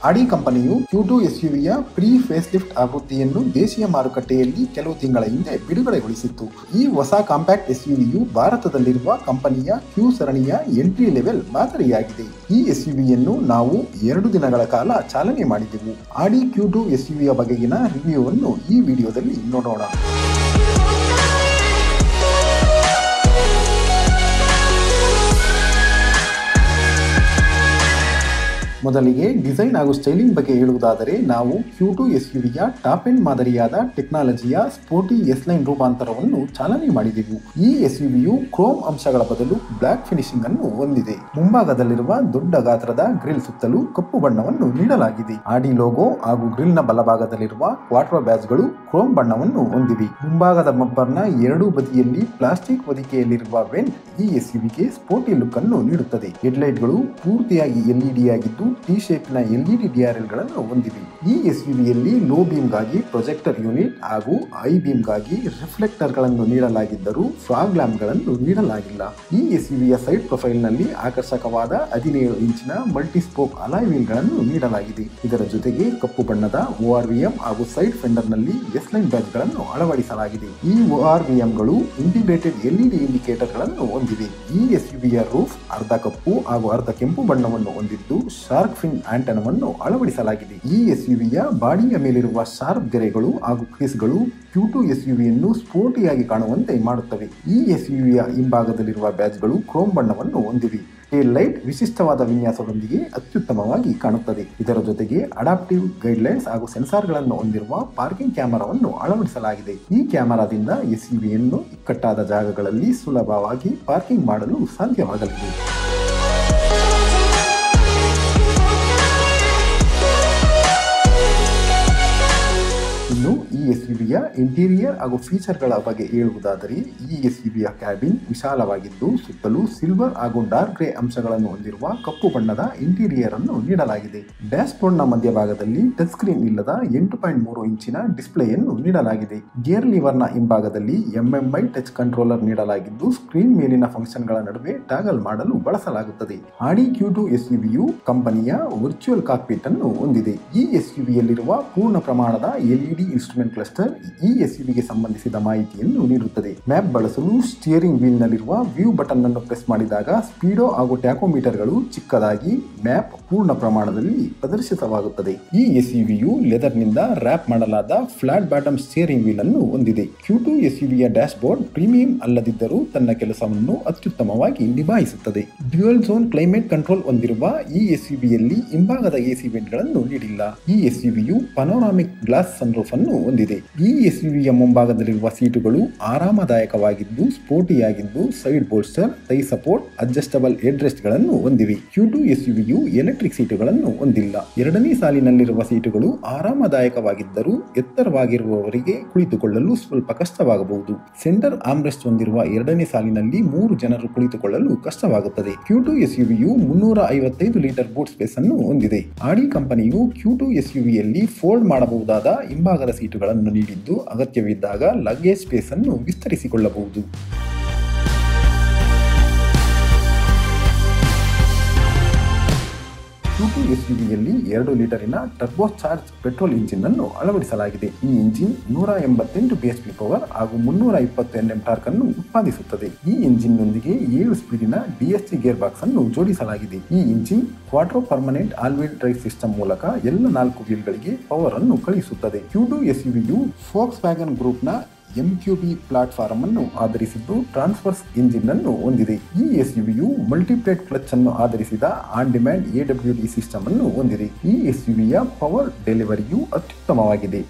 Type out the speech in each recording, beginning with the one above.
ಆಡಿ ಕಂಪನಿಯು ಕ್ಯೂಟು ಎಸ್ಯುವಿಯ ಪ್ರೀ ಫೇಸ್ ಲಿಫ್ಟ್ ಆವೃತ್ತಿಯನ್ನು ದೇಶೀಯ ಮಾರುಕಟ್ಟೆಯಲ್ಲಿ ಕೆಲವು ತಿಂಗಳ ಹಿಂದೆ ಬಿಡುಗಡೆಗೊಳಿಸಿತ್ತು ಈ ಹೊಸ ಕಾಂಪ್ಯಾಕ್ಟ್ ಎಸ್ಯುವಿಯು ಭಾರತದಲ್ಲಿರುವ ಕಂಪನಿಯ ಕ್ಯೂ ಸರಣಿಯ ಎಂಟ್ರಿ ಲೆವೆಲ್ ಮಾದರಿಯಾಗಿದೆ ಈ ಎಸ್ಯುವಿಯನ್ನು ನಾವು ಎರಡು ದಿನಗಳ ಕಾಲ ಚಾಲನೆ ಮಾಡಿದೆವು ಆಡಿ ಕ್ಯೂಟು ಎಸ್ಯುವಿಯ ಬಗೆಗಿನ ರಿವ್ಯೂವನ್ನು ಈ ವಿಡಿಯೋದಲ್ಲಿ ನೋಡೋಣ ಮೊದಲಿಗೆ ಡಿಸೈನ್ ಹಾಗೂ ಸ್ಟೈಲಿಂಗ್ ಬಗ್ಗೆ ಹೇಳುವುದಾದರೆ ನಾವು ಕ್ಯೂಟು ಎಸ್ ಯುವಿಯ ಟಾಪ್ ಎಂಡ್ ಮಾದರಿಯಾದ ಟೆಕ್ನಾಲಜಿಯ ಸ್ಪೋರ್ಟಿ ಎಸ್ ಲೈನ್ ರೂಪಾಂತರವನ್ನು ಚಾಲನೆ ಮಾಡಿದೆವು ಈ ಎಸ್ ಯುವಿಯು ಕ್ರೋಮ್ ಅಂಶಗಳ ಬದಲು ಬ್ಲಾಕ್ ಫಿನಿಶಿಂಗ್ ಅನ್ನು ಹೊಂದಿದೆ ಮುಂಭಾಗದಲ್ಲಿರುವ ದೊಡ್ಡ ಗಾತ್ರದ ಗ್ರಿಲ್ ಸುತ್ತಲೂ ಕಪ್ಪು ಬಣ್ಣವನ್ನು ನೀಡಲಾಗಿದೆ ಆಡಿ ಲೋಗೋ ಹಾಗೂ ಗ್ರಿಲ್ ನ ಬಲಭಾಗದಲ್ಲಿರುವ ಕ್ವಾರ್ಟರ್ ಬ್ಯಾಜ್ಗಳು ಕ್ರೋಮ್ ಬಣ್ಣವನ್ನು ಹೊಂದಿವೆ ಮುಂಭಾಗದ ಬಂಪರ್ನ ಎರಡೂ ಬದಿಯಲ್ಲಿ ಪ್ಲಾಸ್ಟಿಕ್ ಹೊದಿಕೆಯಲ್ಲಿರುವ ವೆಂಟ್ ಈ ಎಸ್ ಯುವಿಗೆ ಸ್ಪೋರ್ಟಿ ಲುಕ್ ಅನ್ನು ನೀಡುತ್ತದೆ ಹೆಡ್ಲೈಟ್ಗಳು ಪೂರ್ತಿಯಾಗಿ ಎಲ್ಇಡಿ ಆಗಿದ್ದು ಟಿ ಶೇಪ್ನ ಎಲ್ಇಡಿ ಡಿಆರ್ಎಲ್ ಗಳನ್ನು ಹೊಂದಿವೆ ಈ ಎಸ್ ಯುವಿಯಲ್ಲಿ ಲೋ ಬೀಮ್ಗಾಗಿ ಪ್ರೊಜೆಕ್ಟರ್ ಯೂನಿಟ್ ಹಾಗೂ ಐ ಬೀಮ್ಗಾಗಿ ರಿಫ್ಲೆಕ್ಟರ್ ಗಳನ್ನು ನೀಡಲಾಗಿದ್ದರೂ ಫ್ರಾಗ್ ಲ್ಯಾಂಪ್ ಗಳನ್ನು ನೀಡಲಾಗಿಲ್ಲ ಈ ಎಸ್ ಯುವಿಯ ಸೈಡ್ ಪ್ರೊಫೈಲ್ ನಲ್ಲಿ ಆಕರ್ಷಕವಾದ ಹದಿನೇಳು ಇಂಚಿನ ಮಲ್ಟಿ ಸ್ಪೋಕ್ ಅಲಾಯ್ ವೀಲ್ ಗಳನ್ನು ನೀಡಲಾಗಿದೆ ಇದರ ಜೊತೆಗೆ ಕಪ್ಪು ಬಣ್ಣದ ಓಆರ್ವಿಎಂ ಹಾಗೂ ಸೈಡ್ ಫೆಂಡರ್ ನಲ್ಲಿ ಎಸ್ ಲೈನ್ ಬ್ಯಾಚ್ ಗಳನ್ನು ಅಳವಡಿಸಲಾಗಿದೆ ಈ ಓಆರ್ವಿಎಂ ಗಳು ಇಂಟಿಗ್ರೇಟೆಡ್ ಎಲ್ಇಡಿ ಇಂಡಿಕೇಟರ್ ಗಳನ್ನು ಹೊಂದಿವೆ ಈ ಎಸ್ ಯುವಿಯ ರೂಫ್ ಅರ್ಧ ಕಪ್ಪು ಹಾಗೂ ಅರ್ಧ ಕೆಂಪು ಬಣ್ಣವನ್ನು ಹೊಂದಿದ್ದು ಶಾರ್ಕ್ ಫಿನ್ ಆಂಟನವನ್ನು ಅಳವಡಿಸಲಾಗಿದೆ ಈ ಎಸ್ ಯುವಿಯ ಬಾಡಿಯ ಮೇಲಿರುವ ಶಾರ್ಪ್ ಗೆರೆಗಳು ಹಾಗೂ ಕ್ರೀಸ್ಗಳು ಕ್ಯೂಟು ಎಸ್ ಯುವಿಯನ್ನು ಸ್ಪೋರ್ಟಿಯಾಗಿ ಕಾಣುವಂತೆ ಮಾಡುತ್ತವೆ ಈ ಎಸ್ ಯುವಿಯ ಹಿಂಭಾಗದಲ್ಲಿರುವ ಬ್ಯಾಜ್ಗಳು ಕ್ರೋಮ್ ಬಣ್ಣವನ್ನು ಹೊಂದಿವೆ ಟೇಲ್ ಲೈಟ್ ವಿಶಿಷ್ಟವಾದ ವಿನ್ಯಾಸದೊಂದಿಗೆ ಅತ್ಯುತ್ತಮವಾಗಿ ಕಾಣುತ್ತದೆ ಇದರ ಜೊತೆಗೆ ಅಡಾಪ್ಟಿವ್ ಗೈಡ್ಲೈನ್ಸ್ ಹಾಗೂ ಸೆನ್ಸಾರ್ಗಳನ್ನು ಹೊಂದಿರುವ ಪಾರ್ಕಿಂಗ್ ಕ್ಯಾಮೆರಾವನ್ನು ಅಳವಡಿಸಲಾಗಿದೆ ಈ ಕ್ಯಾಮೆರಾದಿಂದ ಎಸ್ ಯುವಿಯನ್ನು ಇಕ್ಕಟ್ಟಾದ ಜಾಗಗಳಲ್ಲಿ ಸುಲಭವಾಗಿ ಪಾರ್ಕಿಂಗ್ ಮಾಡಲು ಸಾಧ್ಯವಾಗಲಿದೆ ಇನ್ನು ಈ ಎಸ್ ಯುವಿಯ ಇಂಟೀರಿಯರ್ ಹಾಗೂ ಫೀಚರ್ಗಳ ಬಗ್ಗೆ ಹೇಳುವುದಾದರೆ ಈ ಎಸ್ ಯುವಿಯ ಕ್ಯಾಬಿನ್ ವಿಶಾಲವಾಗಿದ್ದು ಸುತ್ತಲೂ ಸಿಲ್ವರ್ ಹಾಗೂ ಡಾರ್ಕ್ ಗ್ರೇ ಅಂಶಗಳನ್ನು ಹೊಂದಿರುವ ಕಪ್ಪು ಬಣ್ಣದ ಇಂಟೀರಿಯರ್ ಅನ್ನು ನೀಡಲಾಗಿದೆ ಡ್ಯಾಶ್ ಬೋರ್ಡ್ ನ ಮಧ್ಯಭಾಗದಲ್ಲಿ ಟಚ್ ಸ್ಕ್ರೀನ್ ಇಲ್ಲದ ಎಂಟು ಪಾಯಿಂಟ್ ಮೂರು ಇಂಚಿನ ಡಿಸ್ಪ್ಲೇಯನ್ನು ನೀಡಲಾಗಿದೆ ಗೇರ್ ಲಿವರ್ ನ ಹಿಂಭಾಗದಲ್ಲಿ ಎಂಎಂಐ ಟಚ್ ಕಂಟ್ರೋಲರ್ ನೀಡಲಾಗಿದ್ದು ಸ್ಕ್ರೀನ್ ಮೇಲಿನ ಫಂಕ್ಷನ್ಗಳ ನಡುವೆ ಟಾಗಲ್ ಮಾಡಲು ಬಳಸಲಾಗುತ್ತದೆ ಆಡಿ ಕ್ಯೂಟು ಎಸ್ ಯುವಿಯು ಕಂಪನಿಯ ವರ್ಚುವಲ್ ಕಾಕ್ಪಿಟ್ ಅನ್ನು ಹೊಂದಿದೆ ಈ ಎಸ್ ಯುವಿಯಲ್ಲಿರುವ ಪೂರ್ಣ ಪ್ರಮಾಣದ ಎಲ್ಇಡಿ ಇನ್ಸ್ಟ್ರೂಮೆಂಟ್ ಕ್ಲಸ್ಟರ್ ಈ ಎಸ್ ಯುವಿಗೆ ಸಂಬಂಧಿಸಿದ ಮಾಹಿತಿಯನ್ನು ನೀಡುತ್ತದೆ ಮ್ಯಾಪ್ ಬಳಸಲು ಸ್ಟಿಯರಿಂಗ್ ವೀಲ್ ನಲ್ಲಿರುವ ವ್ಯೂ ಬಟನ್ ಅನ್ನು ಪ್ರೆಸ್ ಮಾಡಿದಾಗ ಸ್ಪೀಡೋ ಹಾಗೂ ಟ್ಯಾಕೋಮೀಟರ್ಗಳು ಚಿಕ್ಕದಾಗಿ ಮ್ಯಾಪ್ ಪೂರ್ಣ ಪ್ರಮಾಣದಲ್ಲಿ ಪ್ರದರ್ಶಿತವಾಗುತ್ತದೆ ಈ ಎಸ್ ಯುವಿಯು ಲೆದರ್ ನಿಂದ ರ್ಯಾಪ್ ಮಾಡಲಾದ ಫ್ಲಾಟ್ ಬಾಟಮ್ ಸ್ಟಿಯರಿಂಗ್ ವೀಲ್ ಅನ್ನು ಹೊಂದಿದೆ ಕ್ಯೂಟು ಎಸ್ ಯುವಿಯ ಡ್ಯಾಶ್ ಬೋರ್ಡ್ ಪ್ರೀಮಿಯಂ ಅಲ್ಲದಿದ್ದರೂ ತನ್ನ ಕೆಲಸವನ್ನು ಅತ್ಯುತ್ತಮವಾಗಿ ನಿಭಾಯಿಸುತ್ತದೆ ಡ್ಯುಯಲ್ ಝೋನ್ ಕ್ಲೈಮೇಟ್ ಕಂಟ್ರೋಲ್ ಹೊಂದಿರುವ ಈ ಎಸ್ ಯುವಿಯಲ್ಲಿ ಹಿಂಭಾಗದ ಎಸಿ ವೆಂಟ್ಗಳನ್ನು ನೀಡಿಲ್ಲ ಈ ಎಸ್ ಯುವಿಯು ಪನೋರಾಮಿಕ್ ಗ್ಲಾಸ್ ಸನ್ರೂಫ್ ಅನ್ನು ಹೊಂದಿದೆ ಈ ಎಸ್ ಯುವಿಯ ಮುಂಭಾಗದಲ್ಲಿರುವ ಸೀಟುಗಳು ಆರಾಮದಾಯಕವಾಗಿದ್ದು ಸ್ಪೋರ್ಟಿಯಾಗಿದ್ದು side bolster thigh support adjustable headrest ಗಳನ್ನು ಹೊಂದಿವೆ ಕ್ಯೂಟು ಎಸ್ ಯುವಿಯು ಎಲೆಕ್ಟ್ರಿಕ್ ಸೀಟುಗಳನ್ನು ಹೊಂದಿಲ್ಲ ಎರಡನೇ ಸಾಲಿನಲ್ಲಿರುವ ಸೀಟುಗಳು ಆರಾಮದಾಯಕವಾಗಿದ್ದರೂ ಎತ್ತರವಾಗಿರುವವರಿಗೆ ಕುಳಿತುಕೊಳ್ಳಲು ಸ್ವಲ್ಪ ಕಷ್ಟವಾಗಬಹುದು ಸೆಂಟರ್ ಆಮ್ರೆಸ್ಟ್ ಹೊಂದಿರುವ ಎರಡನೇ ಸಾಲಿನಲ್ಲಿ ಮೂರು ಜನರು ಕುಳಿತುಕೊಳ್ಳಲು ಕಷ್ಟವಾಗುತ್ತದೆ ಕ್ಯೂಟು ಎಸ್ ಯುವಿಯು ಮುನ್ನೂರ ಐವತ್ತೈದು ಲೀಟರ್ ಬೂಟ್ ಸ್ಪೇಸ್ ಅನ್ನು ಹೊಂದಿದೆ ಆಡಿ ಕಂಪನಿಯು ಕ್ಯೂಟು ಎಸ್ ಯುವಿಯಲ್ಲಿ ಫೋಲ್ಡ್ ಮಾಡಬಹುದಾದ ಹಿಂಭಾಗದ ಸೀಟುಗಳನ್ನು ನೀಡಿದ್ದು ಅಗತ್ಯವಿದ್ದಾಗ ಲಗೇಜ್ ಸ್ಪೇಸ್ ಅನ್ನು ವಿಸ್ತರಿಸಿಕೊಳ್ಳಬಹುದು ಟು ಎಸ್ ಯುವಿಯಲ್ಲಿ ಎರಡು ಲೀಟರಿನ ಟರ್ಬೋ ಚಾರ್ಜ್ ಪೆಟ್ರೋಲ್ ಇಂಜಿನ್ ಅನ್ನು ಅಳವಡಿಸಲಾಗಿದೆ ಈ ಇಂಜಿನ್ ನೂರ ಎಂಬತ್ತೆಂಟು ಬಿ ಎಚ್ ಪಿ ಪವರ್ ಹಾಗೂ ಮುನ್ನೂರ ಇಪ್ಪತ್ತು ಎನ್ ಎಂ ಟಾರ್ಕ್ ಅನ್ನು ಉತ್ಪಾದಿಸುತ್ತದೆ ಈ ಇಂಜಿನ್ ನೊಂದಿಗೆ ಏಳು ಸ್ಪೀಡಿನ ಡಿಎಸ್ಸಿ ಗೇರ್ ಬಾಕ್ಸ್ ಅನ್ನು ಜೋಡಿಸಲಾಗಿದೆ ಈ engine quattro permanent all wheel drive system ಮೂಲಕ ಎಲ್ಲ ನಾಲ್ಕು ವೀಲ್ಗಳಿಗೆ ಪವರ್ ಅನ್ನು ಕಳುಹಿಸುತ್ತದೆ ಕ್ಯೂಟು ಎಸ್ ಯುವಿಯು ಫೋಕ್ಸ್ ವ್ಯಾಗನ್ ಗ್ರೂಪ್ನ ಎಂಕ್ಯೂಬಿ ಪ್ಲಾಟ್ಫಾರ್ಮ್ ಅನ್ನು ಆಧರಿಸಿದ್ದು ಟ್ರಾನ್ಸ್ಫರ್ಸ್ ಇಂಜಿನ್ ಅನ್ನು ಹೊಂದಿದೆ ಈ ಎಸ್ ಯುವಿಯು ಮಲ್ಟಿಪ್ಲೇಟ್ ಕ್ಲಚ್ ಅನ್ನು ಆಧರಿಸಿದ on demand A W D system ಅನ್ನು ಹೊಂದಿದೆ ಈ ಎಸ್ ಯುವಿಯ ಪವರ್ ಡೆಲಿವರಿಯು ಅತ್ಯುತ್ತಮವಾಗಿದೆ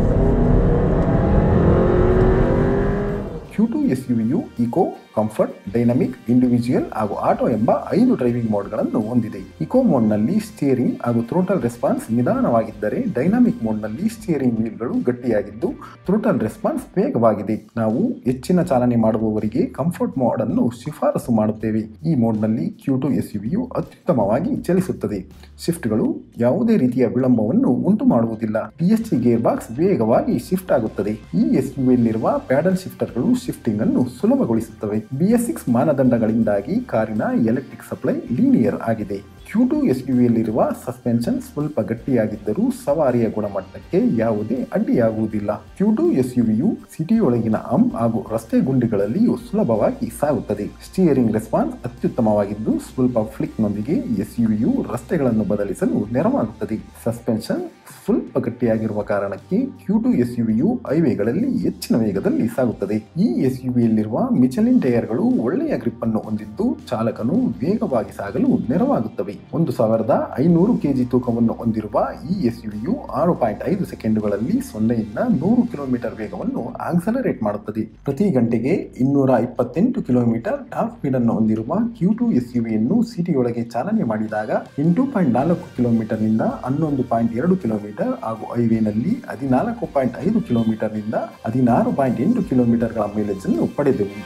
ಕ್ಯೂಟು ಎಸ್ ಯುವಿಯು ಇಕೋ ಕಂಫರ್ಟ್ ಡೈನಮಿಕ್ ಇಂಡಿವಿಜುವಲ್ ಹಾಗೂ ಆಟೋ ಎಂಬ ಐದು ಡ್ರೈವಿಂಗ್ ಮೋಡ್ಗಳನ್ನು ಹೊಂದಿದೆ ಇಕೋ ಮೋಡ್ನಲ್ಲಿ ಸ್ಟಿಯರಿಂಗ್ ಹಾಗೂ ಥ್ರೋಟಲ್ ರೆಸ್ಪಾನ್ಸ್ ನಿಧಾನವಾಗಿದ್ದರೆ ಡೈನಾಮಿಕ್ ಮೋಡ್ನಲ್ಲಿ ಸ್ಟಿಯರಿಂಗ್ ವೀಲ್ಗಳು ಗಟ್ಟಿಯಾಗಿದ್ದು ಥ್ರೋಟಲ್ ರೆಸ್ಪಾನ್ಸ್ ವೇಗವಾಗಿದೆ ನಾವು ಹೆಚ್ಚಿನ ಚಾಲನೆ ಮಾಡುವವರಿಗೆ ಕಂಫರ್ಟ್ ಮೋಡ್ ಅನ್ನು ಶಿಫಾರಸು ಮಾಡುತ್ತೇವೆ ಈ ಮೋಡ್ನಲ್ಲಿ ಕ್ಯೂಟು ಎಸ್ ಯುವಿಯು ಅತ್ಯುತ್ತಮವಾಗಿ ಚಲಿಸುತ್ತದೆ ಶಿಫ್ಟ್ಗಳು ಯಾವುದೇ ರೀತಿಯ ವಿಳಂಬವನ್ನು ಉಂಟು ಮಾಡುವುದಿಲ್ಲ ಪಿಎಸ್ಸಿ ಗೇರ್ ಬಾಕ್ಸ್ ವೇಗವಾಗಿ ಶಿಫ್ಟ್ ಆಗುತ್ತದೆ ಈ ಎಸ್ ಯುವಿಯಲ್ಲಿರುವ ಪ್ಯಾಡಲ್ ಶಿಫ್ಟರ್ಗಳು ಶಿಫ್ಟಿಂಗ್ ಅನ್ನು ಸುಲಭಗೊಳಿಸುತ್ತವೆ ಬಿಎಸ್ ಸಿಕ್ಸ್ ಮಾನದಂಡಗಳಿಂದಾಗಿ ಕಾರಿನ ಎಲೆಕ್ಟ್ರಿಕ್ ಸಪ್ಲೈ ಲೀನಿಯರ್ ಆಗಿದೆ ಕ್ಯೂ ಟು ಎಸ್ ಯಲ್ಲಿರುವ ಸಸ್ಪೆನ್ಷನ್ ಸ್ವಲ್ಪ ಗಟ್ಟಿಯಾಗಿದ್ದರೂ ಸವಾರಿಯ ಗುಣಮಟ್ಟಕ್ಕೆ ಯಾವುದೇ ಅಡ್ಡಿಯಾಗುವುದಿಲ್ಲ ಕ್ಯೂ ಟು ಎಸ್ ಯುವಿಯು ಸಿಟಿಯೊಳಗಿನ ಅಂ ಹಾಗೂ ರಸ್ತೆ ಗುಂಡಿಗಳಲ್ಲಿಯೂ ಸುಲಭವಾಗಿ ಸಾಗುತ್ತದೆ ಸ್ಟಿಯರಿಂಗ್ ರೆಸ್ಪಾನ್ಸ್ ಅತ್ಯುತ್ತಮವಾಗಿದ್ದು ಸ್ವಲ್ಪ ಫ್ಲಿಕ್ನೊಂದಿಗೆ ಎಸ್ ಯುವಿಯು ರಸ್ತೆಗಳನ್ನು ಬದಲಿಸಲು ನೆರವಾಗುತ್ತದೆ ಸಸ್ಪೆನ್ಷನ್ ಸ್ವಲ್ಪ ಗಟ್ಟಿಯಾಗಿರುವ ಕಾರಣಕ್ಕೆ ಕ್ಯೂ ಟು ಎಸ್ ಯುವಿಯು ಹೈವೇಗಳಲ್ಲಿ ಹೆಚ್ಚಿನ ವೇಗದಲ್ಲಿ ಸಾಗುತ್ತದೆ ಈ ಎಸ್ ಯುವಿಯಲ್ಲಿರುವ ಮಿಚಲಿನ್ ಟೈರ್ಗಳು ಒಳ್ಳೆಯ ಗ್ರಿಪ್ ಅನ್ನು ಹೊಂದಿದ್ದು ಚಾಲಕನು ವೇಗವಾಗಿ ಸಾಗಲು ನೆರವಾಗುತ್ತವೆ ಒಂದು ಸಾವಿರದ ಐನೂರು ಕೆಜಿ ತೂಕವನ್ನು ಹೊಂದಿರುವ ಈ ಎಸ್ ಯುವಿಯು ಆರು ಪಾಯಿಂಟ್ ಐದು ಸೆಕೆಂಡುಗಳಲ್ಲಿ ಸೊನ್ನೆಯಿಂದ ನೂರು ಕಿಲೋಮೀಟರ್ ವೇಗವನ್ನು ಆಕ್ಸಲರೇಟ್ ಮಾಡುತ್ತದೆ ಪ್ರತಿ ಗಂಟೆಗೆ ಇನ್ನೂರ ಇಪ್ಪತ್ತೆಂಟು ಕಿಲೋಮೀಟರ್ ಟಾಪ್ ಸ್ಪೀಡ್ ಅನ್ನು ಹೊಂದಿರುವ ಕ್ಯೂ ಟು ಎಸ್ ಯುವಿಯನ್ನು ಸಿಟಿಯೊಳಗೆ ಚಾಲನೆ ಮಾಡಿದಾಗ ಎಂಟು ಪಾಯಿಂಟ್ ನಾಲ್ಕು ಕಿಲೋಮೀಟರ್ನಿಂದ ಹನ್ನೊಂದು ಪಾಯಿಂಟ್ ಎರಡು ಕಿಲೋಮೀಟರ್ ಹಾಗೂ ಹೈವೇನಲ್ಲಿ ಹದಿನಾಲ್ಕು ಪಾಯಿಂಟ್ ಐದು ಕಿಲೋಮೀಟರ್ನಿಂದ ಹದಿನಾರು ಪಾಯಿಂಟ್ ಎಂಟು ಕಿಲೋಮೀಟರ್ಗಳ ಮೈಲೇಜ್ ಅನ್ನು ಪಡೆದೆವು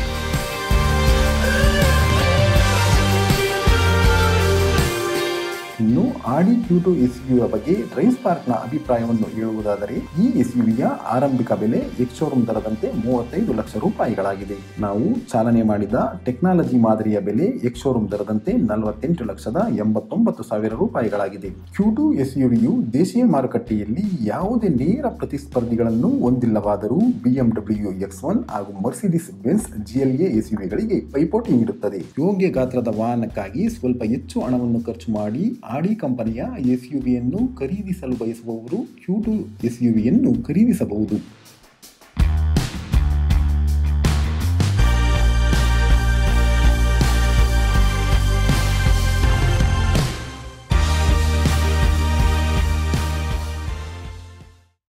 ಇನ್ನು ಆಡಿ ಕ್ಯೂ ಟು ಎಸ್ ಯುವಿಯ ಬಗ್ಗೆ ಡ್ರೈವ್ ಸ್ಪಾರ್ಕ್ನ ಅಭಿಪ್ರಾಯವನ್ನು ಹೇಳುವುದಾದರೆ ಈ ಎಸ್ ಯುವಿಯ ಆರಂಭಿಕ ಬೆಲೆ ಎಕ್ಸ್ ಶೋರೂಮ್ ದರದಂತೆ ಮೂವತ್ತೈದು ಲಕ್ಷ ರೂಪಾಯಿಗಳಾಗಿದೆ ನಾವು ಚಾಲನೆ ಮಾಡಿದ ಟೆಕ್ನಾಲಜಿ ಮಾದರಿಯ ಬೆಲೆ ಎಕ್ಸ್ ಶೋರೂಮ್ ದರದಂತೆ ನಲವತ್ತೆಂಟು ಲಕ್ಷದ ಎಂಬತ್ತೊಂಬತ್ತು ಸಾವಿರ ರೂಪಾಯಿಗಳಾಗಿದೆ ಕ್ಯೂ ಟು ಎಸ್ ಯುವಿಯು ದೇಶೀಯ ಮಾರುಕಟ್ಟೆಯಲ್ಲಿ ಯಾವುದೇ ನೇರ ಪ್ರತಿಸ್ಪರ್ಧಿಗಳನ್ನು ಹೊಂದಿಲ್ಲವಾದರೂ ಬಿಎಂಡಬ್ಲ್ಯೂ ಎಕ್ಸ್ ಒನ್ ಹಾಗೂ ಮರ್ಸಿಡಿಸ್ ಬೆನ್ಸ್ ಜಿಎಲ್ಎ ಎಸ್ ಯುವಿಗಳಿಗೆ ಪೈಪೋಟಿ ನೀಡುತ್ತದೆ ಯೋಗ್ಯ ಗಾತ್ರದ ವಾಹನಕ್ಕಾಗಿ ಸ್ವಲ್ಪ ಹೆಚ್ಚು ಹಣವನ್ನು ಖರ್ಚು ಮಾಡಿ ಆಡಿ ಕಂಪನಿಯ ಎಸ್ ಯುವಿಯನ್ನು ಖರೀದಿಸಲು ಬಯಸುವವರು ಕ್ಯೂ ಟು ಎಸ್ ಯುವಿಯನ್ನು ಖರೀದಿಸಬಹುದು